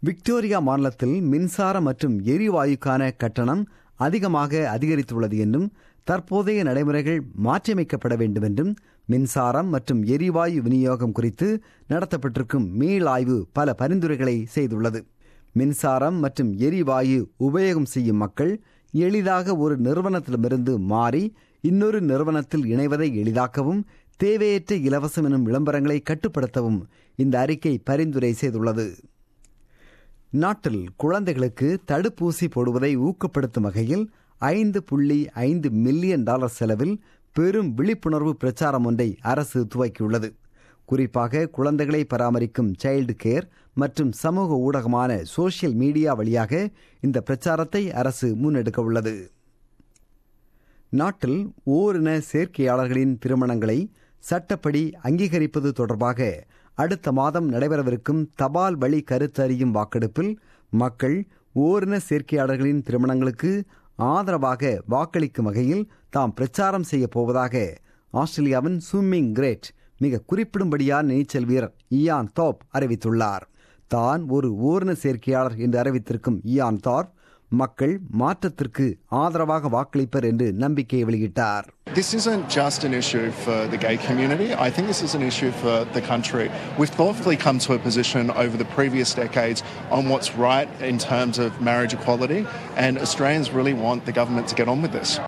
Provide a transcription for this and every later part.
Victoria மாநிலத்தில் மின்சார மற்றும் எரிவாயுக்கான கட்டணம் அதிகமாக அதிகரித்துள்ளது என்றும் தற்போதைய நடைமுறைகள் மாற்றியமைக்கப்பட வேண்டும் என்றும் மின்சாரம் மற்றும் எரிவாயு விநியோகம் குறித்து நடத்தப்பட்டிருக்கும் மீளாய்வு பல பரிந்துரைகளை செய்துள்ளது மின்சாரம் மற்றும் எரிவாயு உபயோகம் செய்யும் மக்கள் எளிதாக ஒரு நிறுவனத்திடமிருந்து மாறி இன்னொரு நிறுவனத்தில் இணைவதை எளிதாக்கவும் தேவையற்ற இலவசம் எனும் விளம்பரங்களை கட்டுப்படுத்தவும் இந்த அறிக்கை பரிந்துரை செய்துள்ளது நாட்டில் குழந்தைகளுக்கு தடுப்பூசி போடுவதை ஊக்கப்படுத்தும் வகையில் ஐந்து புள்ளி ஐந்து மில்லியன் டாலர் செலவில் பெரும் விழிப்புணர்வு பிரச்சாரம் ஒன்றை அரசு துவக்கியுள்ளது குறிப்பாக குழந்தைகளை பராமரிக்கும் சைல்டு கேர் மற்றும் சமூக ஊடகமான சோசியல் மீடியா வழியாக இந்த பிரச்சாரத்தை அரசு முன்னெடுக்க உள்ளது நாட்டில் ஓரின சேர்க்கையாளர்களின் திருமணங்களை சட்டப்படி அங்கீகரிப்பது தொடர்பாக அடுத்த மாதம் நடைபெறவிருக்கும் தபால் வழி கருத்தறியும் வாக்கெடுப்பில் மக்கள் ஓரின சேர்க்கையாளர்களின் திருமணங்களுக்கு ஆதரவாக வாக்களிக்கும் வகையில் தாம் பிரச்சாரம் செய்யப் போவதாக ஆஸ்திரேலியாவின் ஸ்விம்மிங் கிரேட் மிக குறிப்பிடும்படியான நீச்சல் வீரர் இயான் தாப் அறிவித்துள்ளார் தான் ஒரு ஓரின சேர்க்கையாளர் என்று அறிவித்திருக்கும் இயான் தாப் மக்கள் மாற்றத்திற்கு ஆதரவாக வாக்களிப்பர் என்று நம்பிக்கையை வெளியிட்டார் This isn't just an issue for the gay community. I think this is an issue for the country. We've thoughtfully come to a position over the previous decades on what's right in terms of marriage equality, and Australians really want the government to get on with this.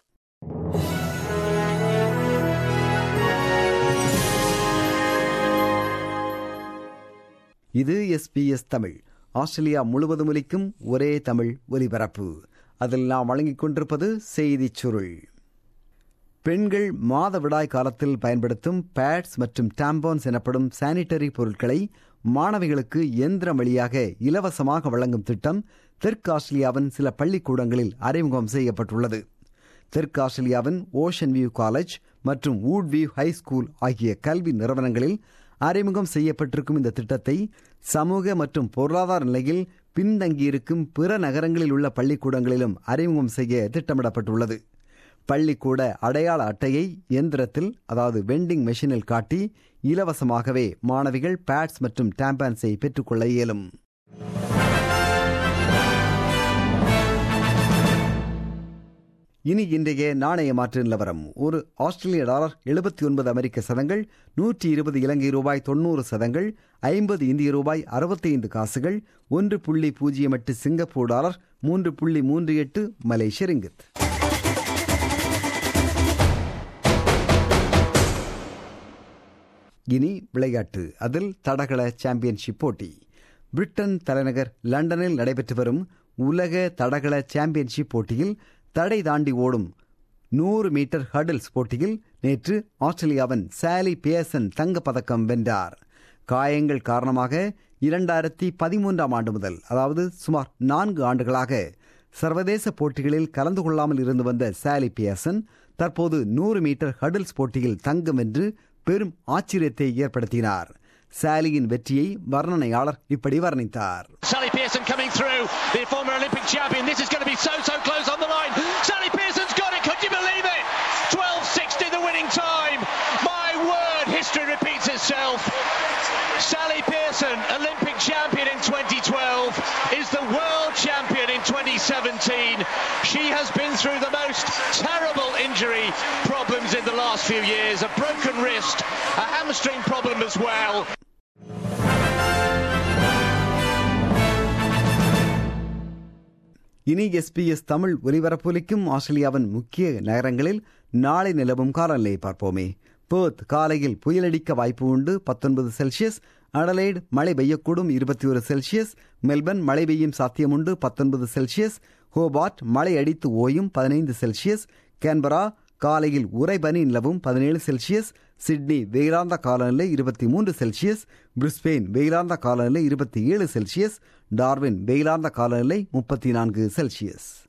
இது SBS Tamil Australia முழுவதும் ஒலிக்கும் ஒரே தமிழ் ஒலிபரப்பு அதில் நாம் வழங்கிக் கொண்டிருப்பது செய்திச் சுருள் பெண்கள் மாதவிடாய் காலத்தில் பயன்படுத்தும் பேட்ஸ் மற்றும் டாம்பான்ஸ் எனப்படும் சானிட்டரி பொருட்களை மாணவிகளுக்கு எந்திரம் வழியாக இலவசமாக வழங்கும் திட்டம் தெற்கு ஆஸ்திரேலியாவின் சில பள்ளிக்கூடங்களில் அறிமுகம் செய்யப்பட்டுள்ளது தெற்கு ஆஸ்திரேலியாவின் ஓஷன் வியூ காலேஜ் மற்றும் வூட் வியூ ஹை ஸ்கூல் ஆகிய கல்வி நிறுவனங்களில் அறிமுகம் செய்யப்பட்டிருக்கும் இந்த திட்டத்தை சமூக மற்றும் பொருளாதார நிலையில் பின்தங்கியிருக்கும் பிற நகரங்களில் உள்ள பள்ளிக்கூடங்களிலும் அறிமுகம் செய்ய திட்டமிடப்பட்டுள்ளது பள்ளிக்கூட அடையாள அட்டையை எந்திரத்தில் அதாவது வெண்டிங் மெஷினில் காட்டி இலவசமாகவே மாணவிகள் பேட்ஸ் மற்றும் டாம்பான்ஸை பெற்றுக்கொள்ள இயலும் இனி இன்றைய நாணய மாற்று நிலவரம் ஒரு ஆஸ்திரேலிய டாலர் எழுபத்தி ஒன்பது அமெரிக்க சதங்கள் நூற்றி இருபது இலங்கை ரூபாய் தொண்ணூறு சதங்கள் ஐம்பது இந்திய ரூபாய் அறுபத்தி ஐந்து காசுகள் ஒன்று புள்ளி பூஜ்ஜியம் எட்டு சிங்கப்பூர் டாலர் மூன்று புள்ளி மூன்று எட்டு மலேசிய ரிங்கித் இனி விளையாட்டு அதில் தடகள சாம்பியன்ஷிப் போட்டி பிரிட்டன் தலைநகர் லண்டனில் நடைபெற்று வரும் உலக தடகள சாம்பியன்ஷிப் போட்டியில் தடை தாண்டி ஓடும் நூறு மீட்டர் ஹர்டில்ஸ் போட்டியில் நேற்று ஆஸ்திரேலியாவின் சாலி பியர்சன் தங்கப்பதக்கம் வென்றார் காயங்கள் காரணமாக இரண்டாயிரத்தி பதிமூன்றாம் ஆண்டு முதல் அதாவது சுமார் நான்கு ஆண்டுகளாக சர்வதேச போட்டிகளில் கலந்து கொள்ளாமல் இருந்து வந்த சாலி பியர்சன் தற்போது நூறு மீட்டர் ஹர்டில்ஸ் போட்டியில் தங்கம் வென்று பெரும் ஆச்சரியத்தை ஏற்படுத்தினார் சாலியின் வெற்றியை வர்ணனையாளர் இப்படி வர்ணித்தார் Sally Pearson coming through, the former Olympic champion. This is going to be so, so close on the line. Sally Pearson's got it. Could you believe it? 12.60 the winning time. My word, history repeats itself. Sally Pearson, Olympic champion in 2012, is the world champion in 2017. She has been through the most terrible injury problems in the last few years. A broken wrist, a hamstring problem as well. இனி SBS Tamil ஒலிபரப்பொலிக்கும் ஆஸ்திரேலியாவின் முக்கிய நகரங்களில் நாளை நிலவும் காலநிலையை பார்ப்போமே birth காலையில் புயலடிக்க வாய்ப்பு உண்டு பத்தொன்பது செல்சியஸ் அடலைடு மழை பெய்யக்கூடும் இருபத்தி ஒரு செல்சியஸ் மெல்பர்ன் மழை பெய்யும் சாத்தியமுண்டு பத்தொன்பது செல்சியஸ் ஹோபார்ட் மழை அடித்து ஓயும் பதினைந்து செல்சியஸ் கேன்பரா காலையில் உறைபனி நிலவும் பதினேழு செல்சியஸ் சிட்னி வெயிலார்ந்த காலநிலை இருபத்தி மூன்று செல்சியஸ் பிரிஸ்பெயின் வெயிலார்ந்த காலநிலை இருபத்தி ஏழு செல்சியஸ் டார்வின் வெயிலார்ந்த காலநிலை முப்பத்தி நான்கு செல்சியஸ்